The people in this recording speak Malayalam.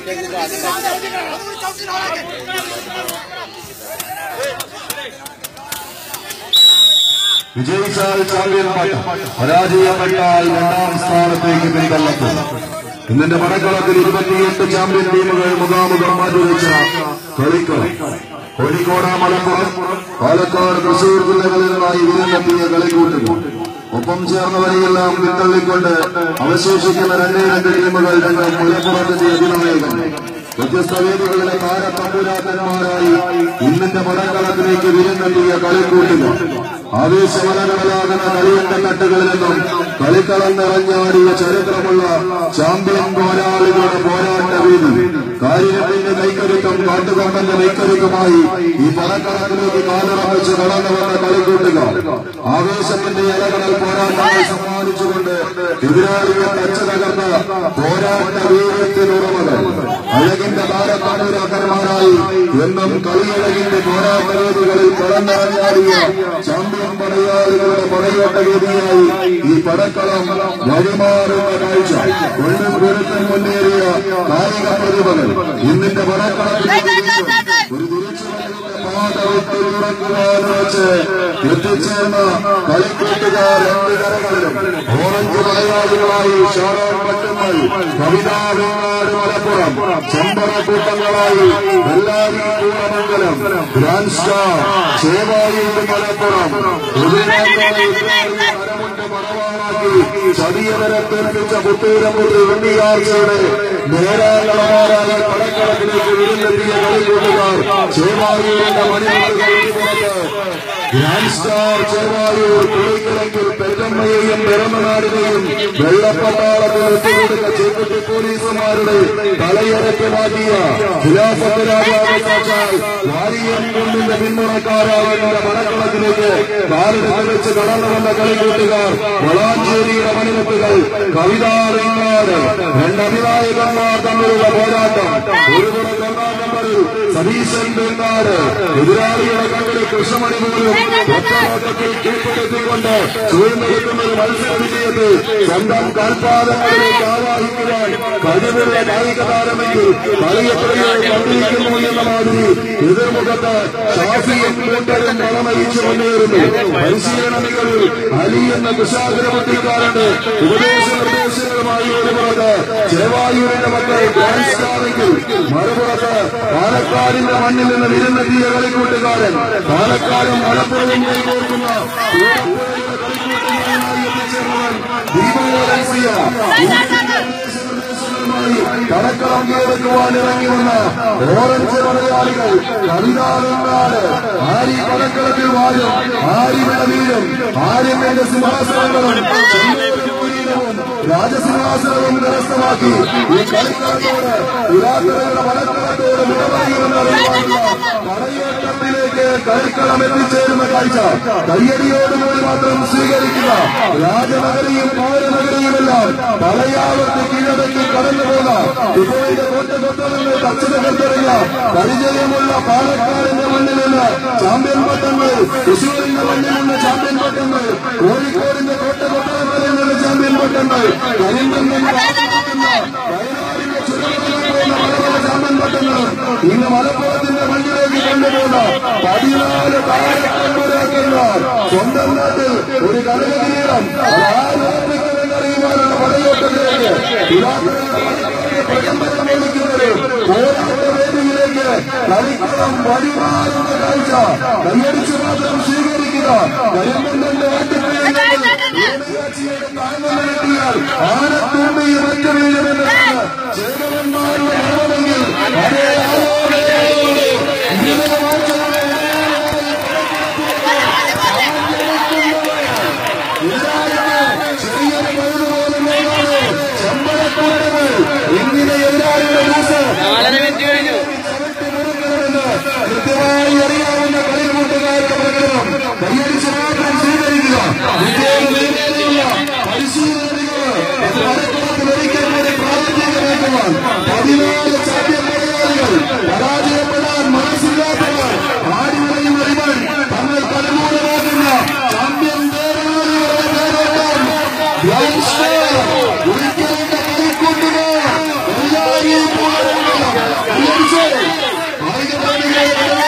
വിജയിച്ചാൽ ചാമ്പ്യൻ പട്ടം പരാജയപ്പെട്ടാൽ രണ്ടാം സ്ഥാനത്തേക്ക് പിന്തള്ളപ്പെടും ഇന്നിന്റെ പടക്കളത്തിൽ ഇരുപത്തിയെട്ട് ചാമ്പ്യൻ ടീമുകൾ മുഖാമുഖം മാറ്റിവെച്ച കളിക്കളം കോഴിക്കോട് മലപ്പുറം പാലക്കാട് തൃശൂർ ജില്ലകളിൽ നിന്നായി വിരുന്നെത്തിയ കളിക്കൂട്ടുകൾ ഒപ്പം ചേർന്നവരെയെല്ലാം പിന്തള്ളിക്കൊണ്ട് അവശേഷിക്കുന്ന രണ്ടേ രണ്ട് ടീമുകൾ രണ്ടും മലപ്പുറത്തിന്റെ അധിനായകൻ വ്യത്യസ്ത വേദികളിലെ താരത്തമ്പുരാക്കന്മാരായി ഇന്നിന്റെ പടക്കളത്തിലേക്ക് വിരുന്നെത്തിയ കളിക്കൂട്ടുകൾ ആവേശമലകളാകുന്ന കളിയണ്ട നട്ടുകളിൽ നിന്നും കളിക്കളം നിറഞ്ഞാടിയ ചരിത്രമുള്ള ചാമ്പ്യൻ പോരാളികളുടെ പോരാട്ട വീതി കാര്യത്തിന്റെ കൈക്കരുത്തും കാട്ടുകൊമ്പന്റെ കൈക്കരുത്തുമായി ഈ പടക്കളത്തിലേക്ക് കാലുറപ്പിച്ച് കടന്നു വന്ന കളിക്കൂട്ടുകാർ ആവേശത്തിന്റെ ഇലകടൽ പോരാട്ടങ്ങൾ സമ്മാനിച്ചുകൊണ്ട് എതിരാളിയെ തച്ച തകർന്ന പോരാട്ട വീരത്തിനുറമകൾ അഴകിന്റെ താരത്തമ്പുരാക്കന്മാരായി എന്നും കളിയഴകിന്റെ പോരാട്ട വേദികളിൽ കടന്നിറങ്ങാടിയ ചാമ്പ്യൻ പടയാളികളുടെ പടയോട്ട വേദിയായി ഈ പടക്കളം വഴിമാറുന്ന കാഴ്ച കൊണ്ടും പൊരുത്തം മുന്നേറിയ കായിക പ്രതിഭകൾ ഇന്നിന്റെ പടക്കളത്തിൽ ഒരു തിരിച്ചുവരവിന്റെ പാത വിട്ട് തുറക്കുവാൻ വെച്ച് എത്തിച്ചേർന്ന കളിക്കൂട്ടുകാർ രണ്ട് കരകളിലും ഓറഞ്ച് മലയാളികളായി ഷാറോൺ പട്ടുമ്മൽ കവിതാ വെങ്ങാട് മലപ്പുറം ചെമ്പറ കൂട്ടങ്ങളായി എല്ലാവരും കൂടമംഗലം ഗ്രാൻഡ് സ്റ്റാർ ചേവായൂർ മലപ്പുറം ചതിയവരെ തോൽപ്പിച്ച പുത്തൂരമ്പുതി വെള്ളിയാഴ്ചയുടെ നേരാളമാരായ പടക്കളത്തിലേക്ക് വിരുന്നെത്തിയ കളിക്കൂട്ടുകാർ ചേവായൂരിന്റെ മണിമുട്ടുകൾ ഗ്രാൻഡ് സ്റ്റാർ ചേവായൂർ കുളിക്കലെങ്കിൽ പെരുമ്മയെയും പിറമനാടിനെയും വെള്ളപ്പട്ടാളത്തിൽ ഒത്തുകൊടുത്ത ചേക്കുട്ടി പോലീസുമാരുടെ തലയിറക്കി മാറ്റിയ ഖിലാഫത്ത് രാജാവ് സാക്ഷാൽ വാരിയൻ കുണ്ടിന്റെ പിന്മുറക്കാരാകുന്ന മണക്കളത്തിലേക്ക് കാലിടത്ത് വെച്ച് കടന്നു വന്ന കളിക്കൂട്ടുകാർ വളാഞ്ചേരിയുടെ മണിമുട്ടുകൾ കവിതാറിങ്ങാട് രണ്ടഭിനായകന്മാർ തമ്മിലുള്ള പോരാട്ടം ഒരു പുറം ഒന്നാം നമ്പറിൽ സതീശൻ വെങ്ങാട് എതിരാളിയുടെ കണ്ണിൽ കൃഷ്ണമണി പോലും ഒറ്റനോട്ടത്തിൽ കീഴ്പ്പെടുത്തിക്കൊണ്ട് ചൂഴ്ന്നെടുക്കുന്ന ഒരു മത്സര വിജയത്തിൽ സ്വന്തം കാൽപാദങ്ങളിലേക്ക് ആവാഹിക്കുവാൻ കഴിവുള്ള കായിക താരമെങ്കിൽ കളിയെത്രയോ കണ്ടിരിക്കുന്നു എന്ന മാതിരി എതിർമുഖത്ത് ഷാഫിയും കൂട്ടരും വളമയിച്ചു മുന്നേറുന്നു പരിശീലനങ്ങളിൽ അലി എന്ന കുശാഗ്രബുദ്ധിക്കാരന്റെ ഉപദേശ നിർദ്ദേശങ്ങളുമായി ഒരു പുറത്ത് ചേവായൂരിന്റെ മക്കൾ ഗ്രാൻഡ് സ്റ്റാറെങ്കിൽ മറുപുറത്ത് പാലക്കാടിന്റെ മണ്ണിൽ നിന്ന് വിരുന്നെത്തിയ കളിക്കൂട്ടുകാരൻ പാലക്കാടും മലപ്പുറവും കൈകോർക്കുന്ന കളിക്കൂട്ടുകാരനായി എത്തിച്ചേർന്നവൻ ദീപകോലൻസിയ കടക്കളം കീഴടക്കുവാൻ ഇറങ്ങി വന്ന ഓറഞ്ച് മലയാളികൾ കവിതാറുണ്ടാട് ആരി കടക്കളത്തിൽ വാഴും ആരി വീഴും ആരും എന്റെ സിംഹാസനങ്ങളും ചെന്നൂരും രാജസിംഹാസനവും കരസ്ഥമാക്കി ഈ കളിക്കളത്തോട് പുരാതനയുടെ മലക്കളത്തോട് വിടപറയുമെന്ന് അറിയുവാനുള്ള പടയോട്ടത്തിലേക്ക് കളിക്കളം എത്തിച്ചേരുന്ന കാഴ്ച കയ്യടിയോടുകൂടി മാത്രം സ്വീകരിക്കുക രാജനഗരിയും പൗരനഗരിയുമെല്ലാം പലയാളത്ത് കീഴടക്കി കടന്നു പോകാം ഇപ്പോഴത്തെ കോട്ടകൊത്തമെന്ന് തച്ചതകർത്തെറിയ പരിചയമുള്ള പാലക്കാടിന്റെ മണ്ണിൽ നിന്ന് ചാമ്പ്യൻ പട്ടങ്ങൾ തൃശൂരിന്റെ മണ്ണിൽ നിന്ന് ചാമ്പ്യൻ പട്ടങ്ങൾ കോഴിക്കോടിന്റെ കോട്ടകൊത്തങ്ങളിൽ നിന്ന് ചാമ്പ്യൻ പട്ടങ്ങൾ കരിമ്പന്നിൽ വയനാടിന്റെ ചുരമലയിൽ പോകുന്ന ചാമ്പ്യൻ പട്ടങ്ങളും ഇന്ന് മലപ്പുറത്തിന്റെ മണ്ണിലേക്ക് കൊണ്ടുപോകുന്ന പതിനാല് താരക്കന്മാരാക്കന്മാർ സ്വന്തം നാട്ടിൽ ഒരു കനകകിരീടം അറിയുവാനുള്ള പടയോട്ടത്തിലേക്ക് പ്രകമ്പനം മേടിക്കുന്നത് പോരാട്ട വേദിയിലേക്ക് കളിക്കളം വഴിമാറുന്ന കാഴ്ച കൈയടിച്ച് മാത്രം സ്വീകരിക്കുക കരിമ്പന്റെ ഏണിയാച്ചിയുടെ താഴ്ന്നു കിട്ടിയാൽ ആനത്തൂമ്പയും മറ്റു വീഴുമെന്ന് ചേതവന്മാരുടെ മരണമെങ്കിൽ അതേ ആരോഗ്യത്തോടെ ഇങ്ങനെ മാറ്റം ചെറിയൊരു പഴുത് പോലും വേണ്ടാതെ ശമ്പളക്കൂടുകൾ ഇങ്ങനെ എതിരാളിയുടെ ദിവസം നാലര മിനിറ്റ് കഴിഞ്ഞു കൃത്യമായി അറിയാവുന്ന കളിക്കൂട്ടുകാരുടെ പ്രകടനം കൈയടിച്ച് മാത്രം സ്വീകരിക്കുക വിജയം നേടിയുള്ള പരിശീലനങ്ങൾ മലപ്പുറത്തിൽ ഒരിക്കൽ കൂടി പ്രാവർത്തികമാക്കുവാൻ പതിനാല് ചാമ്പ്യൻ മലയാളികൾ പരാജയപ്പെടാൻ മനസ്സില്ലാത്തവർ ആടിമറയും അറിവൻ തങ്ങൾക്ക് അനുകൂലമാക്കുന്ന ചാമ്പ്യൻ നേതാവുകളുടെ പേരോട്ടം ഗ്രാൻഡ് സ്റ്റാർ ഒരിക്കലിന്റെ കളിക്കൂട്ടുകാർ എല്ലാവരെയും കായിക പ്രേമികളെ